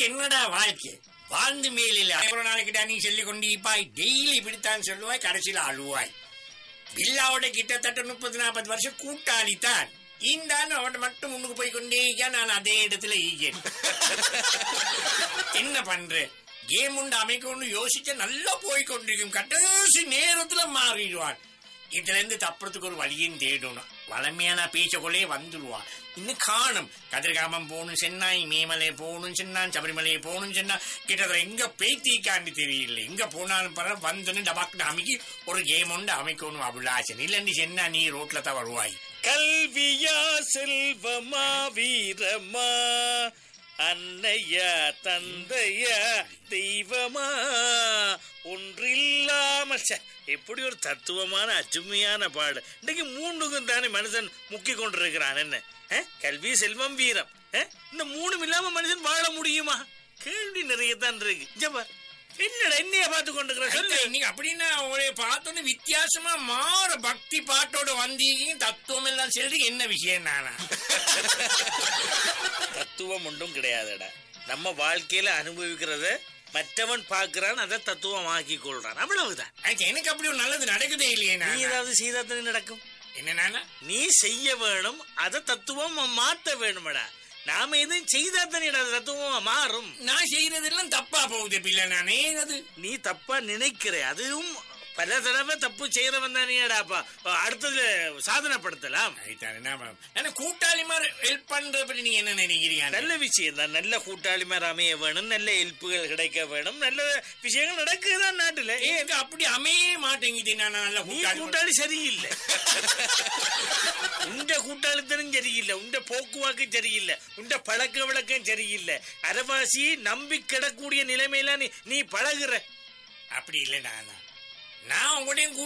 இதுக்கு என்னடா வாழ்க்கை வாழ்ந்து மேலில் ஒரு நாளைக்கிட்ட நீ சொல்லிக் கொண்டிருப்பாய் டெய்லி இப்படித்தான் சொல்லுவாய் கடைசியில் அழுவாய் பில்லாவோட கிட்டத்தட்ட முப்பது நாற்பது வருஷம் கூட்டாளி தான் இந்த அவன் மட்டும் முன்னுக்கு போய் கொண்டே இருக்க நான் அதே இடத்துல ஈகேன் என்ன பண்ற கேம் உண்டு அமைக்கணும்னு யோசிச்ச நல்லா போய் கொண்டிருக்கும் கடைசி நேரத்துல மாறிடுவான் இதுல இருந்து தப்புறதுக்கு ஒரு வழியும் தேடணும் வளமையான பேச்சக்குள்ளே வந்துடுவான் இன்னும் காணும் கதிர்காமம் போகணும் சென்னாய் மேமலை போகணும் சென்னான் சபரிமலை போகணும் சென்னா கிட்டத்தட்ட எங்க பேத்திக்காண்டி தெரியல எங்க போனாலும் பர வந்துன்னு டபாக்கு அமைக்கி ஒரு கேம் உண்டு அமைக்கணும் அபிலாசன் இல்லன்னு சென்னா நீ ரோட்ல தான் வருவாய் கல்வியா செல்வமா வீரமா அன்னையா தந்தையா தெய்வமா ஒன்றில்லாம ச்சே, எப்படி ஒரு தத்துவமான அச்சுமையான பாடு இன்னைக்கு மூணுக்கும் தானே மனுஷன் முக்கிக் கொண்டிருக்கிறான் என்ன அஹ்? கல்வி செல்வம் வீரம் அஹ்? இந்த மூணும் இல்லாம மனுஷன் வாழ முடியுமா கேள்வி நிறைய தான் இருக்கு இங்க பார். என்னடா என்னைய பார்த்து கொண்டிருக்கிற சொல்லு நீங்க அப்படின்னா உங்களை பார்த்தோன்னு வித்தியாசமா மாற பக்தி பாட்டோட வந்தீங்க தத்துவம் எல்லாம் சொல்லி என்ன விஷயம் நானா தத்துவம் ஒன்றும் கிடையாதுடா நம்ம வாழ்க்கையில அனுபவிக்கிறத மற்றவன் பார்க்கிறான் அதை தத்துவம் ஆக்கி கொள்றான் அவ்வளவுதான் அதுக்கு எனக்கு அப்படி ஒரு நல்லது நடக்குதே இல்லையே நீ நானா? ஏதாவது செய்தாத்தனே நடக்கும் என்ன நானா நீ செய்ய வேணும் அதை தத்துவம் மாத்த வேணுமடா நாம எதுவும் செய்தாத்தனே தத்துவம் மாறும் நான் செய்யறதெல்லாம் தப்பா போகுது பிள்ளை நானே அது நீ தப்பா நினைக்கிற அதுவும் பல தடவை தப்பு செய்யறவன் தானேடாப்பா அடுத்ததுல சாதனைப்படுத்தலாம் அதுதானே நாம- ஆனா கூட்டாளி மாதிரி ஹெல்ப் பண்றத பத்தி நீங்க என்ன நினைக்கிறீங்க நல்ல விஷயம் தான் நல்ல கூட்டாளிமார் அமைய வேணும் நல்ல ஹெல்ப்புகள் கிடைக்க வேணும் நல்ல விஷயங்கள் நடக்குதான் நாட்டுல ஏ எனக்கு அப்படி அமைய மாட்டேங்குது நான் நல்ல நீ கூட்டாளி கூட்டாளி சரியில்லை உண்ட கூட்டாளித்தனம் சரியில்லை உண்ட போக்குவாக்கு சரியில்லை உண்ட பழக்க வழக்கம் சரியில்லை அரவாசி நம்பி கிடக்கூடிய நிலைமையில நீ நீ பழகுற அப்படி இல்லை நானா நான் உங்களையும்